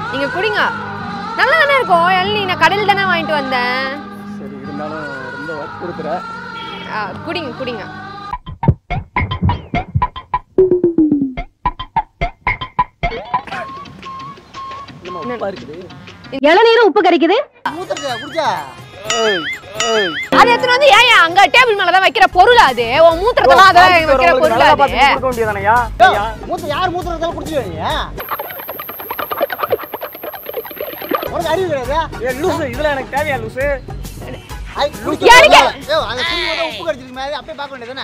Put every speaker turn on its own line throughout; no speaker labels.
நீங்க குடிங்க நல்லா தானே இருக்கும் இளநீ நான் கடையில் தானே வாங்கிட்டு வந்தேன்
சரி இருந்தாலும் ரொம்ப ஒர்க் கொடுக்குற
ஆ, குடிங்க குடிங்க
நம்ம உப்பா இருக்குது
இளநீரும் உப்பு கறிக்குது
மூத்திரத்தை குடிச்சா
ஏய் ஏய்
அது எடுத்துட்டு வந்து ஏன் ஏன் அங்க டேபிள் மேல தான் வைக்கிற பொருள் அது உன் மூத்திரத்தெல்லாம் அதெல்லாம் வைக்கிற பொருள்
நல்லா
அது
பார்த்து கொடுக்க வேண்டியதானயா
மூத்த யார் மூத்திரத்தாலும் குடிச்சிட்டு நீ உனக்கு அறிவு கிடையாது
ஏ லூசு இதுல எனக்கு தேவையா லூசு
ஐ,
யாருங்க?
ஏய், அந்த புளி வந்து உப்பு கடிச்சிருக்கு மாதிரி அப்படியே பார்க்க வேண்டியதானே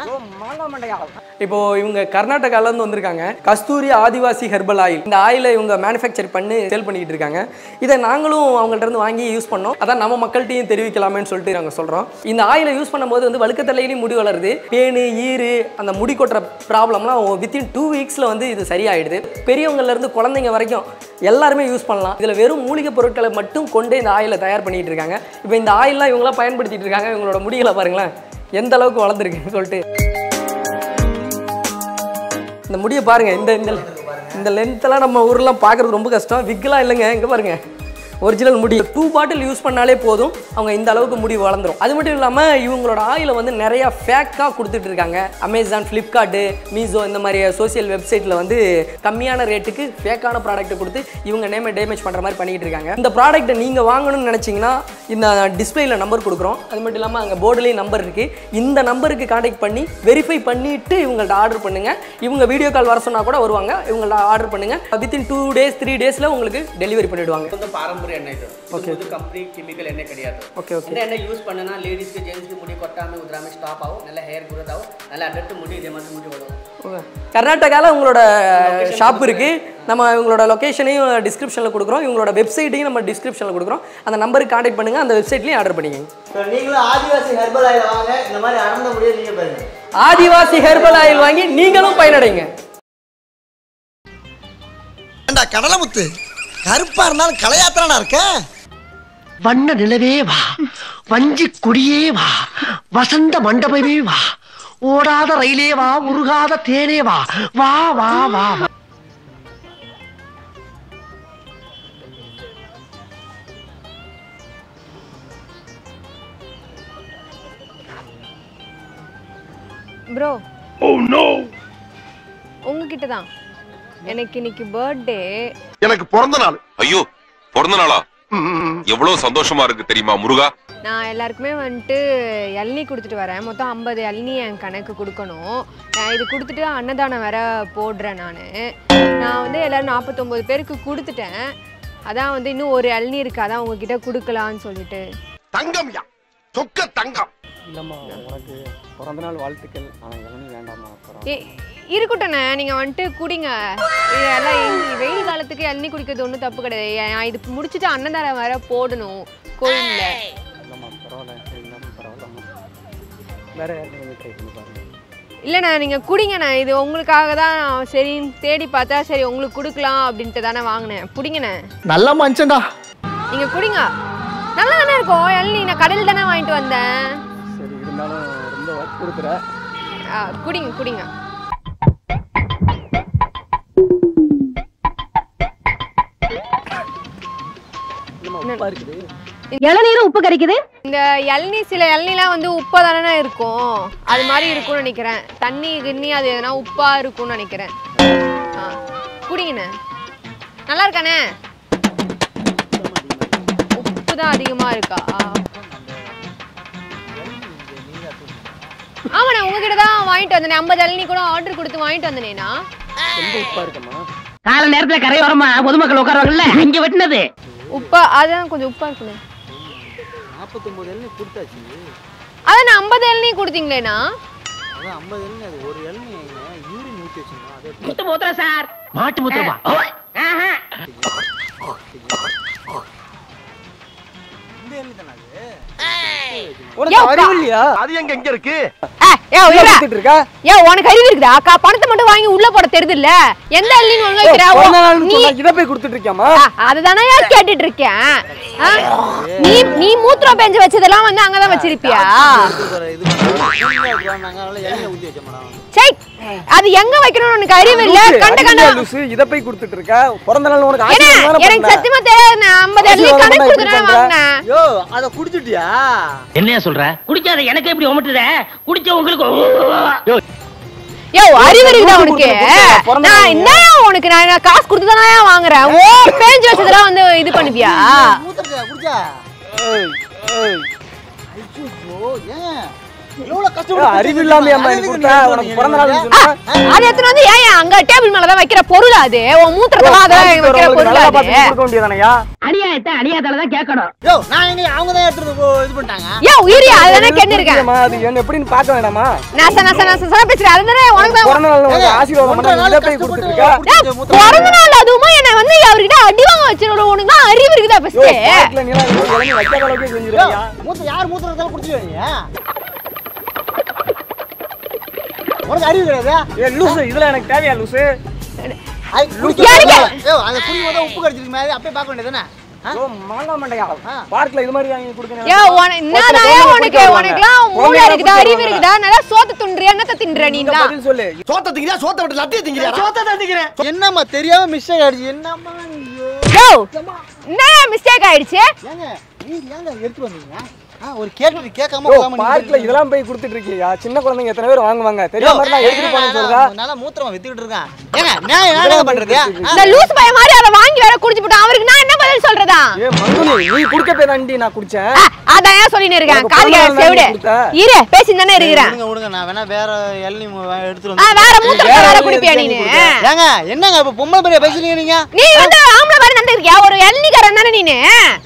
இப்போ இவங்க கர்நாடகால இருந்து வந்திருக்காங்க கஸ்தூரி ஆதிவாசி ஹெர்பல் ஆயில் இந்த ஆயிலை இவங்க மேனுஃபேக்சர் பண்ணி சேல் பண்ணிட்டு இருக்காங்க இதை நாங்களும் அவங்கள்ட்ட இருந்து வாங்கி யூஸ் பண்ணோம் அதான் நம்ம மக்கள்கிட்டையும் தெரிவிக்கலாமேன்னு சொல்லிட்டு நாங்கள் சொல்றோம் இந்த ஆயிலை யூஸ் பண்ணும்போது வந்து வழுக்கத்தலையிலையும் முடி வளருது பேனு ஈறு அந்த முடி கொட்டுற ப்ராப்ளம்லாம் வித்தின் டூ வீக்ஸில் வந்து இது சரியாயிடுது பெரியவங்கள்ல இருந்து குழந்தைங்க வரைக்கும் எல்லாருமே யூஸ் பண்ணலாம் இதில் வெறும் மூலிகை பொருட்களை மட்டும் கொண்டு இந்த ஆயிலை தயார் பண்ணிட்டு இருக்காங்க இப்போ இந்த ஆயில்லாம் இவங்களாம் பயன்படுத்திட்டு இருக்காங்க இவங்களோட முடிகளை பாருங்களேன் எந்த அளவுக்கு வளர்ந்துருக்குன்னு சொல்லிட்டு இந்த முடியை பாருங்க இந்த இந்த இந்த லென்த்தெல்லாம் நம்ம ஊர்லாம் பார்க்கறது ரொம்ப கஷ்டம் விக்கெலாம் இல்லைங்க இங்கே பாருங்க ஒரிஜினல் முடி டூ பாட்டில் யூஸ் பண்ணாலே போதும் அவங்க இந்த அளவுக்கு முடி வளர்ந்துரும் அது மட்டும் இல்லாமல் இவங்களோட ஆயிலை வந்து நிறைய ஃபேக்காக கொடுத்துட்டு இருக்காங்க அமேசான் ஃப்ளிப்கார்ட்டு மீஷோ இந்த மாதிரி சோஷியல் வெப்சைட்டில் வந்து கம்மியான ரேட்டுக்கு ஃபேக்கான ப்ராடக்ட்டை கொடுத்து இவங்க நேமை டேமேஜ் பண்ணுற மாதிரி பண்ணிட்டு இருக்காங்க இந்த ப்ராடக்ட்டை நீங்கள் வாங்கணும்னு நினச்சிங்கன்னா இந்த டிஸ்பிளேல நம்பர் கொடுக்குறோம் அது மட்டும் இல்லாமல் அங்கே போர்டுலேயும் நம்பர் இருக்குது இந்த நம்பருக்கு காண்டாக்ட் பண்ணி வெரிஃபை பண்ணிவிட்டு இவங்கள்ட்ட ஆர்டர் பண்ணுங்கள் இவங்க வீடியோ கால் வர சொன்னால் கூட வருவாங்க இவங்கள்ட்ட ஆர்டர் பண்ணுங்கள் வித்தின் டூ டேஸ் த்ரீ டேஸில் உங்களுக்கு டெலிவரி பண்ணிவிடுவாங்க
வந்து பாரம்பரிய எண்ணெய் இது
Okay.
இது கம்பெனி கெமிக்கல் எண்ணெய் கிடையாது
ஓகே ஓகே
இந்த எண்ணெய் யூஸ் பண்ணனா லேடிஸ்க்கு ஜென்ஸ்க்கு முடி கொட்டாம உதிராம ஸ்டாப் ஆகும் நல்ல ஹேர் growth ஆகும் நல்ல அடர்த்து முடி இதே மாதிரி முடி வரும்
கர்நாடகாவில் உங்களோட ஷாப் இருக்குது நம்ம இவங்களோட லொக்கேஷனையும் டிஸ்கிரிப்ஷனில் கொடுக்குறோம் இவங்களோட வெப்சைட்டையும் நம்ம டிஸ்கிரிப்ஷனில் கொடுக்குறோம் அந்த நம்பருக்கு காண்டாக்ட் பண்ணுங்கள் அந்த வெப்சைட்லேயும் ஆர்டர் பண்ணிக்கங்க
இப்போ நீங்களும் ஆதிவாசி ஹெர்பல் ஆயில் வாங்க இந்த மாதிரி அடர்ந்த முடியை நீங்க பாருங்க
ஆதிவாசி ஹெர்பல் ஆயில் வாங்கி நீங்களும் பயனடைங்க
ஏண்டா கடலமுத்து கருப்பா இருந்தாலும் கலையாத்திரனா இருக்க
வண்ண நிலவே வா வஞ்சி கொடியே வா வசந்த மண்டபமே வா ஓடாத ரயிலே வா உருகாத தேனே வா வா வா வா வா.
ப்ரோ உங்ககிட்ட தான் எனக்கு இன்னைக்கு பர்த்டே
எனக்கு பிறந்த நாள் ஐயோ பிறந்த நாளா எவ்வளவு சந்தோஷமா இருக்கு தெரியுமா முருகா
நான் எல்லாருக்குமே வந்துட்டு இளநீ கொடுத்துட்டு வரேன் மொத்தம் ஐம்பது இளநீ என் கணக்கு கொடுக்கணும் நான் இது கொடுத்துட்டு அன்னதானம் வேற போடுறேன் நான் நான் வந்து எல்லாரும் நாற்பத்தொம்போது பேருக்கு கொடுத்துட்டேன் அதான் வந்து இன்னும் ஒரு இளநீ இருக்கு அதான் உங்ககிட்ட கொடுக்கலான்னு சொல்லிட்டு
தங்கம்யா சொக்க தங்கம்
இல்லைம்மா உனக்கு பிறந்த நாள் வாழ்த்துக்கள் ஆனால் இளநீ வேண்டாம்மா பரவாயில்ல
ஏ இருக்கட்டும்ண்ணே நீங்கள் வந்துட்டு குடிங்க இது எல்லாம் எங்க- வெயில் காலத்துக்கு இளநீ குடிக்கிறது ஒன்றும் தப்பு கிடையாது நான் இது முடிச்சுட்டு அன்னதானம் வேற போடணும் கோயிலில்
இல்லைம்மா பரவாயில்ல இருந்தாலும் பரவாயில்லம்மா வேற யாரும் ட்ரை பண்ணி பாருங்க
இல்லைண்ணா நீங்கள் குடிங்கண்ணே இது உங்களுக்காக தான் சரின்னு தேடி பார்த்தா சரி உங்களுக்கு கொடுக்கலாம் அப்படின்ட்டு தானே வாங்கினேன் பிடிங்கண்ணே
நல்ல மனுஷன்டா
நீங்கள் குடிங்க நல்லா தானே இருக்கும் இளநீ நான் கடையில் தானே வாங்கிட்டு வந்தேன்
சரி இருந்தாலும் ரொம்ப ஒர்க் கொடுக்குற
ஆ, குடிங்க குடிங்க
இல்லைம்மா உப்பா இருக்குது
இளநீரும் உப்பு கறிக்குது
இந்த இளநீ சில இளநீலாம் வந்து உப்பாக தானே இருக்கும் அது மாதிரி இருக்கும்னு நினைக்கிறேன் தண்ணி கிண்ணி அது எதனா உப்பாக இருக்கும்னு நினைக்கிறேன் ஆ குடிங்கண்ணே நல்லா இருக்கானே உப்பு தான் அதிகமாக இருக்கா ஆமாண்ணே உங்ககிட்ட தான் வாங்கிட்டு வந்தேனே ஐம்பது இளநீ கூட ஆர்டர் கொடுத்து வாங்கிட்டு வந்தேனேண்ணா
ரொம்ப உப்பா இருக்கம்மா
கால நேரத்துல கரையோரமா பொதுமக்கள் உட்காருவாங்கல்ல இங்க வெட்டினது
உப்பா அதான் கொஞ்சம் உப்பாக இருக்குண்ணே
நாற்பத்தொம்பது எண்ணெய் கொடுத்தாச்சு
அதான் நான் ஐம்பது இளநீ கொடுத்தீங்களேண்ணா
அதான் ஐம்பது எண்ணெய் அது ஒரு எண்ணெய் யூரின் ஊற்றி வச்சுருந்தோம் அதை
முத்து மூத்திரம் சார் மாட்டு மூத்திரமா ஆஹா.
இந்த எண்ணெய் தானே அது
உனக்கு அறிவு இல்லையா
அது எங்க எங்க இருக்கு
ஏய், ஏய், இருடா.
கொடுத்துட்டு இருக்கா
ஏன் உனக்கு அறிவு இருக்குதா அக்கா பணத்தை மட்டும் வாங்கி உள்ள போட தெரியுது இல்ல எந்த அள்ளின்னு ஒழுங்கா வைக்கிறா? ஓ,
பிறந்த நாள்னு
நீ
சொன்னா இதை போய் கொடுத்துட்டு இருக்கியாமா
ஆ, அதுதானே கேட்டுட்டு இருக்கேன் ஆ? நீ நீ மூத்திரம் பெஞ்சு வச்சதெல்லாம் வந்து அங்கதான் வச்சிருப்பியா
இது பண்ணுறாங்க நாங்கள் அதனால எண்ணெய் ஊற்றி வச்சோம் மேடம்
சை அது எங்க வைக்கணும்னு உனக்கு அறிவு இல்ல
லூசு,
கண்ட கண்ட
அறிவியா லூசு, இதை போய் கொடுத்துட்டு இருக்க பிறந்த நாள் உனக்கு
என்ன
ஆசீர்வாதம் தானே
எனக்கு
பண்ணேன்.
சத்தியமா தெரியாது நான் 50 அள்ளி
ஆசீர்வாதம்
கணக்கு
பண்ணா
கொடுத்து
இப்படி பண்ற?
வாங்கினேன்
யோ அதை குடிச்சிட்டியா
என்னையா சொல்ற குடிக்காத எனக்கு எப்படி உமட்டுற குடிச்ச உங்களுக்கு
யோ அறிவு இருக்குதா
லூசு
உனக்கு
கொடுத்து கொடுத்து பிறந்த
நான்
நாள்
என்ன உனக்கு நான் நான் காசு கொடுத்து தானே வாங்குறேன் ஓ பேஞ்சு வச்சதெல்லாம் வந்து இது பண்ணுவியா
மூத்தடியா குடிச்சா
ஏய், ஏய்.
ஐயோ ஏன் எவ்வளவு
ஏய்,
கஷ்டம்
அறிவு இல்லாம அம்மா எனக்கு கொடுத்தா உனக்கு பிறந்த நாள்
ஆ, அது எடுத்துட்டு வந்து ஏன் அங்க டேபிள் மேல தான் வைக்கிற பொருள் அது உன் மூத்திரத்தெல்லாம் அதான் வைக்கிற பொருள்
நல்லா
அது
பார்த்து கொடுக்க வேண்டியதானயா
அநியாயத்தை அநியாயத்தால தான் கேட்கணும்
யோ நான் எங்க அவங்க தான் எடுத்துட்டு போ- இது பண்ணிட்டாங்க
ஏன் உயிரி அதுதானே கென்னு இருக்கேன்
புரியுமா? அது என்ன எப்படின்னு பார்க்க வேண்டாமா
நச நச நச நச பேசுறேன் அதுதானே உனக்கு தான்
பிறந்த நாள் உனக்கு
ஏங்க,
ஆசீர்வாதம்
ஒன்றரை
பண்ண
நாள்
இதை போய்
கஷ்டப்பட்டு
கொடுத்துட்டு இருக்க
குடிச்ச
ஏன்,
மூத்திரம்
பிறந்த நாள் அதுவுமா என்ன வந்து அவர்கிட்ட அடி வாங்க வச்சிருக்க உனக்கு தான் அறிவு இருக்குதா
யோ,
ஃபர்ஸ்ட்
பார்க்கல நீ எல்லாம் இவ்வளவு இளநீ வைக்காத அளவுக்கே
யோ,
செஞ்சிருக்கியா?
மூத்த யார் மூத்திரம் இருந்தாலும் குடிச்சிருவீங்க உனக்கு அறிவு கிடையாது
ஏய், லூசு, இதெல்லாம் எனக்கு தேவையா லூசு
அது குடிக்க
யாருங்க?
யோ, அதை குடிக்கும் போது உப்பு கடிச்சிருக்கு மாதிரி அப்படியே பார்க்க வேண்டியதுதானே ஆ?
ஓ, மாங்கா மண்டையா பார்க்ல இது மாதிரி வாங்கி கொடுக்கணும்
ஏன் உன- என்னடா ஏன் உனக்கு உனக்குலாம் மூளை இருக்குதா அறிவு இருக்குதா நல்லா சோத்து துண்டுறியா என்னத்த தின்ற நீ தான்
பதில் சொல்லு
சோத்த திங்கிறியா சோத்த விட்டு லட்டிய திங்கிறியா
என்னம்மா தெரியாம மிஸ்டேக் ஆயிடுச்சு என்னம்மா ஐயோ.
யோ என்ன மிஸ்டேக் ஆயிடுச்சு
ஏங்க நீங்க ஏங்க எடுத்து வந்தீங்க ஆ, ஒரு கேட்டு கேட்காம
யோ,
போகாம
பார்க்ல
நீங்க
இதெல்லாம் போய் கொடுத்துட்டு இருக்கியா சின்ன குழந்தைங்க எத்தனை பேர் வாங்குவாங்க தெரியாம இருந்தா எடுத்துட்டு போனேன்னு சொல்றா
நல்லா மூத்திரம் வித்துக்கிட்டு இருக்கான் ஏங்க நான் என்ன பண்றது ஆ?
இந்த லூஸ் பைய மாதிரி அதை வாங்கி வேற குடிச்சு போட்டு அவருக்கு நான் என்ன பதில் சொல்றதா
ஏ மங்குனி நீ குடிக்க போய் தாண்டி நான் குடிச்சேன்
ஆ, அதான் ஏன் சொல்லின்னு இருக்கேன்
உனக்கு
காது
பிறந்த நாள்
செவிடு
தானே கொடுத்த?
இரு பேசி தானே இருக்கிறேன்
விடுங்க விடுங்க நான் வேணா வேற இளநீ எடுத்துட்டு
ஆ,
வந்து
வேற மூத்திரத்தை வேற
வேற
குடிப்பியா
எதுக்கு
நீனு
நீ
ஏங்க என்னங்க இப்ப பொம்பளை பெரிய பேசுறீங்க நீங்க
நீ வந்து ஆம்பளை மாதிரி நடந்துருக்கியா ஒரு எல்னிக்காரன் தானே நீனு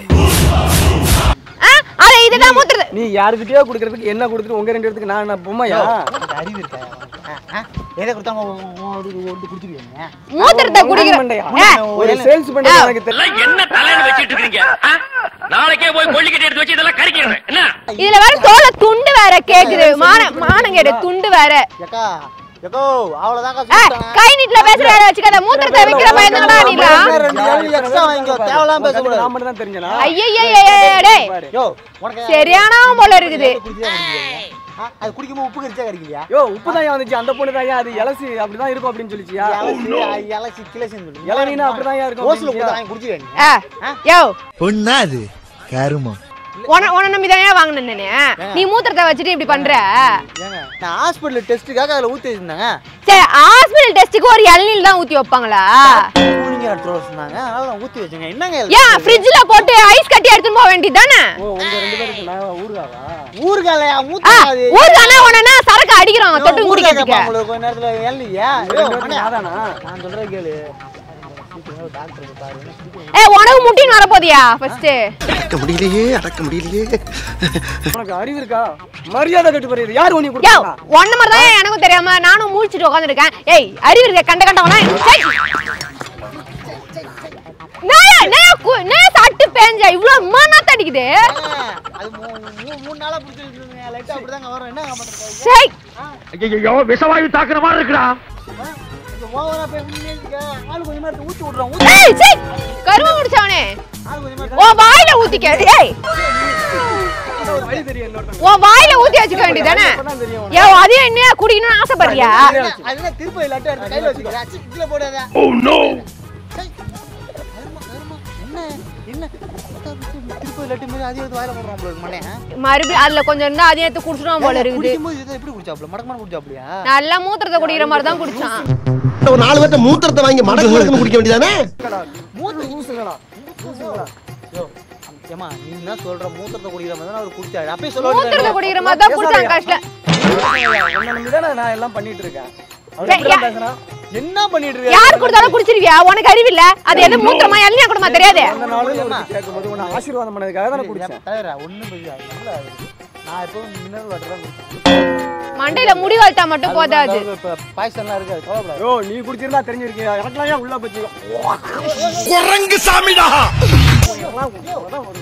ஆ, அத இதுதான் மூத்திரத்தை
நீ யாருக்கிட்டயோ கொடுக்கறதுக்கு என்ன கொடுத்துட்டு உங்க ரெண்டு இடத்துக்கு நான் என்ன பொம்மையா
உங்களுக்கு அறிவு இருக்கா ஆ, ஆ? எதை கொடுத்தாங்க ஒன்று குடிச்சிருவீங்க
மூத்திரத்தை குடிக்கிற
மண்டையா?
ஏ,
ஒரு சேல்ஸ் பண்ணி எனக்கு தெரியல
என்ன தலைன்னு வச்சிட்டு இருக்கீங்க நாளைக்கே போய் கொல்லிக்கிட்டு எடுத்து வச்சு இதெல்லாம் கறிக்கிறேன் என்ன
இதுல வேற தோலை துண்டு வேற கேக்குது மான மானம் கேடு துண்டு வேற
ஏக்கா ஏக்கோ அவ்வளவுதாங்க
ஏ, கை நீட்ல பேசுற யாரை வச்சுக்காத மூத்திரத்தை வைக்கிற பையன்தானடா நீலா
ரெண்டு இளநீ extra வாங்கிக்கோ தேவையில்லாம பேசக்கூடாது
நான் மட்டும் தான் தெரிஞ்சனா
ஐயய்யய்யய்ய, டேய்
யோ உனக்கு
சரியான போல இருக்குது
குடிச்சா குடிக்கிறீங்க ஆ, அது குடிக்கும்போது உப்பு கரிச்சா கறிக்கலையா
யோ உப்பு தான் வந்துச்சு அந்த பொண்ணு தான் அது இலசி அப்படிதான் இருக்கும் அப்படின்னு சொல்லிச்சியா
இலசி கிளசின்னு சொல்லி
இளநீனா அப்படிதான் இருக்கும்
ஓசில
அப்படின்னுச்சியா?
கொடுத்து வாங்கி குடிச்சிருவீங்க
ஆ, யோ
பொண்ணா அது கருமம்
உன உன நம்பி தானே வாங்கினேன் நானு நீ மூத்திரத்தை வச்சுட்டு இப்படி பண்ற
ஏங்க நான் ஹாஸ்பிட்டல் டெஸ்ட்டுக்காக அதில் ஊற்றி வச்சிருந்தாங்க
சரி ஹாஸ்பிடல் டெஸ்ட்டுக்கு ஒரு இளநீர் தான் ஊத்தி வைப்பாங்களா
கூலிங்க எடுத்து வர சொன்னாங்க அதனால நான் ஊற்றி வச்சுங்க என்னங்க இது?
ஏன் ஃப்ரிட்ஜ்ல போட்டு ஐஸ் கட்டி எடுத்துட்டு போக வேண்டியதானே
ஓ உங்க ரெண்டு பேருக்கு நான் ஊருகாவா
ஊறுகாலையா
ஆ
ஊற்றாது
ஊர்தானே உடனே சரக்கு அடிக்கிறோம் தொட்டு குடிக்கிறதுக்கு
உங்களுக்கு கொஞ்ச நேரத்தில் ஏன்லையா
ரெண்டு பேருக்கு நாதானா
நான் சொல்கிறேன் கேளு டாக்டர் பாரு
ஏ உனக்கு முட்டின்னு வர போதியா ஃபர்ஸ்ட்
அடக்க முடியலையே அடக்க முடியலையே
உனக்கு அறிவு இருக்கா மரியாதை கட்டு போறது யார் உனக்கு
யோ
கொடுத்தா
ஒன்ன மாதிரி தான் எனக்கும் தெரியாம நானும் மூழ்ச்சிட்டு உட்காந்துருக்கேன் ஏய் அறிவு இருக்க கண்ட கண்டவனா சாட்டு பேஞ்ச இவ்வளவு மண்ணாத்த அடிக்குது
அது மூ- மூ- மூணு நாளா பிடிச்சிருக்கீங்க லைட்டா அப்படிதாங்க வரும் என்ன பண்றது
சை
ஐயோ விஷவாயு தாக்குற மாதிரி இருக்குடா
ஓவரா பேசுறீங்க இருக்க. ஆளு கொஞ்சமா எடுத்து ஊத்தி விடுறோம்
ஏய் சை கரும முடிச்சவனே
ஆளு கொஞ்சமா எடுத்து
உன் வாயில ஊத்திக்க ஏய்
ஒரு வழி தெரியும் இன்னொருத்தங்க
உன் வாயில ஊத்தி வச்சுக்க வேண்டியதானே
அப்பதான் தெரியும்
யோ அதையும் என்ன குடிக்கணும்னு ஆசைப்படுறியா
அது என்ன திருப்பி இல்லாட்டி எடுத்து கையில வச்சுக்கிறேன் அச்சு, கீழே போடாத
ஓ நோ
சை. கருமம், கருமம். என்ன என்ன திருப்பி இல்லாட்டி மாதிரி அதையும் எடுத்து வாயில போடுறோம் உங்களுக்கு மண்ணே
மறுபடியும் அதுல கொஞ்சம் இருந்தா அதையும் எடுத்து குடிச்சிடும் போல இருக்குது
குடிக்கும்போது இதை எப்படி குடிச்சாப்ல மடக்கமான குடிச்சாப்லையா
நல்லா மூத்திரத்தை குடிக்கிற மாதிரி தான் குடிச்சான்
ஒரு நாலு பேர்த்த மூத்திரத்தை வாங்கி மடக்கு மடக்குன்னு குடிக்க வேண்டியதானே
மூத்து ஊசுங்களா ஊசுங்களா
யோ ஏமா நீ என்ன சொல்ற மூத்திரத்தை குடிக்கிற மாதிரி தான் அவர் குடிச்சாரு அப்பயே சொல்ல
மூத்திரத்தை
வேண்டியது
குடிக்கிற மாதிரி தான் குடிச்சான் கஷ்டம்
உன்னை நம்பிதானே நான் எல்லாம் பண்ணிட்டு இருக்கேன் அவர்
சரி,
எப்படிதான்
யா-
பேசுறான்
என்ன பண்ணிட்டு இருக்க
யார் கொடுத்தாலும் குடிச்சிருவியா உனக்கு அறிவில்ல அது எது மூத்திரமா எல்லாம் கொடுமா தெரியாது
அந்த நாளும் கேட்கும்போது உன்னை ஆசீர்வாதம் பண்ணதுக்காக தானே குடிச்சேன்
தலைவரா ஒண்ணும் புரியல நல்லா இருக்கு. நான் இப்போ மினரல் வாட்டர் தான் குடிச்சேன்
மண்டையில முடி வளர்த்தா மட்டும் போதாது
இப்போ பாய்சன்லாம் இருக்காது கவலைப்படாது
யோ நீ குடிச்சிருந்தா தெரிஞ்சிருக்கியா எனக்குலாம் ஏன் உள்ள போச்சு
குரங்கு சாமிடா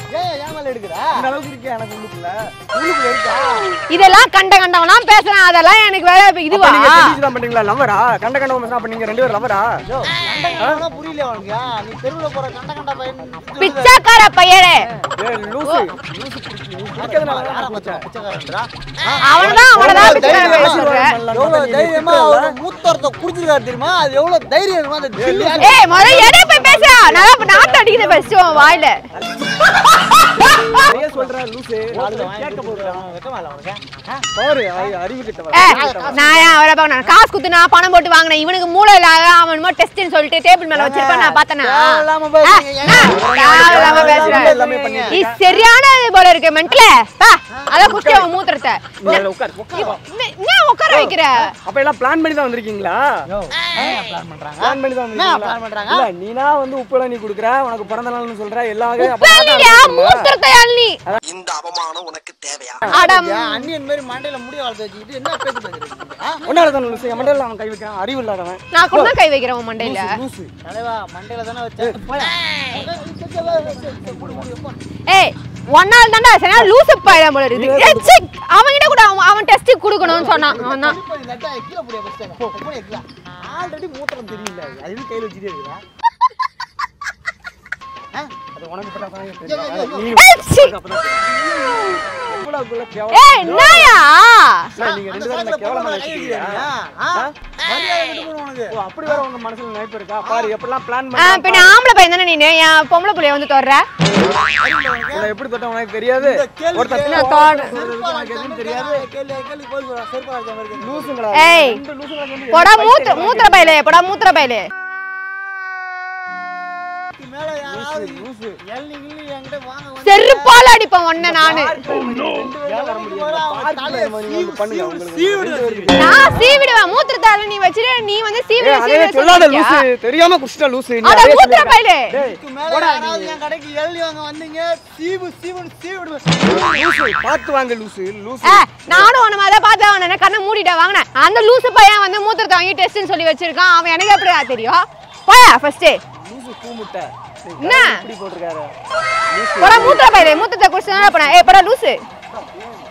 ஏன் ஏன் மேல எடுக்கிற
இந்த அளவுக்கு இருக்கே எனக்கு உள்ளுக்குள்ள
உள்ளுக்குள்ள இருக்கா
இதெல்லாம் கண்ட கண்டவனா பேசுறேன் அதெல்லாம் எனக்கு வேற இதுவா
நீங்க தெரிஞ்சு தான் பண்ணீங்களா லவ்வரா கண்ட கண்ட மனுஷனா அப்ப நீங்க ரெண்டு பேரும் லவ்வரா
யோ கண்ட கண்டவனா புரியல உனக்கு நீ தெருவுல போற கண்ட கண்ட பையன்
பிச்சைக்கார பையனே
ஏய் லூசு லூசு இருக்கிறதுனால
யாரா மச்சான் பிச்சைக்காரன்றா
அவனதான் அவனதான்
எவ்வளவு
பிச்சைக்கார
தைரியமா-
பையன் சொல்ற
எவ்வளவு தைரியமா அவரு மூத்தொருத்த குடிச்சிருக்காரு தெரியுமா அது எவ்வளவு தைரியம் இருக்குமா அந்த தில்லு
ஏய் முதல்ல எடை போய் பேசுறா நல்லா இப்ப நாட்டு அடிக்குது ஃபர்ஸ்ட் உன் வாயில
நிறைய சொல்ற லூசு நாலு பேர் கேட்க போறான்
வெக்கமா இல்ல உனக்கு ஆ?
பாரு அறி- அறிவு கிட்ட
ஏய், நான் ஏன் அவரை பார்க்க நான் காசு குத்து நான் பணம் போட்டு வாங்கினேன் இவனுக்கு மூளை இல்லாத அவன் டெஸ்ட்னு சொல்லிட்டு டேபிள் மேல வச்சிருப்பான் நான் பார்த்தனா
தேவையில்லாம பேசுறீங்க.
தேவையில்லாம பேசுறேன்
எல்லாமே பண்ணிட்டு
நீ சரியான இது போல இருக்கு மென்டல பா அத குட்டி அவன் மூத்திரத்தை
முதல்ல உட்கார்
என்ன- என்ன உட்கார வைக்கிற
அப்ப எல்லாம் பிளான் பண்ணி தான் வந்திருக்கீங்களா
யோ, என்ன plan பண்றாங்க
பிளான் பண்ணி தான்
என்ன
வந்திருக்கீங்களா
plan பண்றாங்க?
இல்ல நீனா வந்து உப்புல நீ குடுக்குற உனக்கு பிறந்த நாள்னு சொல்ற எல்லா வகையும் அப்ப
உப்பேலியா மூத்திரத்தை அள்ளி
இந்த அவமானம் உனக்கு தேவையா
அடம்
ஏன் அண்ணியன் மாதிரி மண்டையில முடி வளர்த்து வச்சுக்கிட்டு என்ன பேச்சு பேசுறீங்க ஆ?
ஒன்னால தான் லூசு என் மண்டையில அவன் கை வைக்கான் அறிவு இல்லாதவன்
நான் கூட தான் கை வைக்கிறேன் உன் மண்டையில
லூசு
தலைவா மண்டையில தானே வச்சேன் போயா.
ஏய் ஒன்னால தான்டா சரியா லூசு பையன் போல இருக்கு ஏய், சீ, அவன்கிட்ட கூட அவன் அவன் டெஸ்ட் கொடுக்கணும்னு சொன்னான் அவன் தான்
இப்போ இந்த அட்டை கீழே போடியா first. போ, போடியா கீழே.
ஆல்ரெடி மூத்திரம் தெரியல அது எதுவும் கையில வச்சுட்டே இருக்கிறா அது உனக்கு பட்டா தான் தெரியும் நீ
ஏய், சீ.
அப்பதான் தெரியும். எவ்வளவு உள்ள கேவலம்.
ஏய் என்னயா
அண்ணா, நீங்க ரெண்டு பேரும் என்ன கேவலமா நினைச்சிருக்கீங்க
ஆ? மரியாதை விட்டு போடு உனக்கு.
ஓ அப்படி வேற உங்க மனசுல நினைப்பு இருக்கா பாரு எப்படிலாம் பிளான்
ஆ, பின்ன
பண்ணி
ஆம்பளை பையன் தானே நீனு என் பொம்பளை புள்ளைய வந்து தொடர
உன்னை எப்படி தொட்ட உனக்கு தெரியாது
இந்த கேள்விக்கு
ஒருத்தர்
நான் தொட
செருப்பால அடிச்சாலும் தெரியாது. கேள்வி- கேள்வி பதில் சொல்லு. செருப்பால அடிச்ச மாதிரி இருக்கு.
லூசுங்களா
ஏய்.
ரெண்டு லூசுங்களா சேர்ந்து
போடா மூத்திர மூத்திர பையலே போடா மூத்திர பையலே
இதுக்கு மேல யாராவது
லூசு
எள்ளி கிள்ளி என்கிட்ட வாங்க வந்து
செருப்பால அடிப்பேன் ஒன்ன நானு
ரெண்டு பேரும் வர முடியாது பார்க்
தலையை
மாதிரி நீங்க வந்து பண்ணுங்க உங்களுக்கு
சீவிடு,
ரெண்டு பேருக்கு.
நான் சீவிடுவேன் மூத்திரத்தால நீ வச்சிரு நீ வந்து சீவிடு
ஏய், அதே
சீவிடு
சொல்லாத
சொல்லிட்டியா?
லூசு தெரியாம குடிச்சிட்டா லூசு நீ
அட
அதே
மூத்திர
சொல்லிருக்க.
பையலே
டேய்,
இதுக்கு மேல யாராவது என் கடைக்கு எள்ளி வாங்க வந்தீங்க சீவு சீவுன்னு சீவிடுவேன்
லூசு பார்த்து வாங்க லூசு லூசு
ஏ, நானும் உன்ன மாதிரி பார்த்தா அவன கண்ணை மூடிட்டா வாங்கினேன் அந்த லூசு பையன் வந்து மூத்திரத்தை வாங்கி டெஸ்ட்னு சொல்லி வச்சிருக்கான் அவன் எனக்கு எப்படிடா தெரியும் போயா ஃபர்ஸ்ட்
லூசு கூமுட்டை
என்ன?
இப்படி போட்டிருக்காரு
போடா மூத்திர பையலே மூத்திரத்தை குடிச்சு தானே போனேன் ஏ போடா லூசு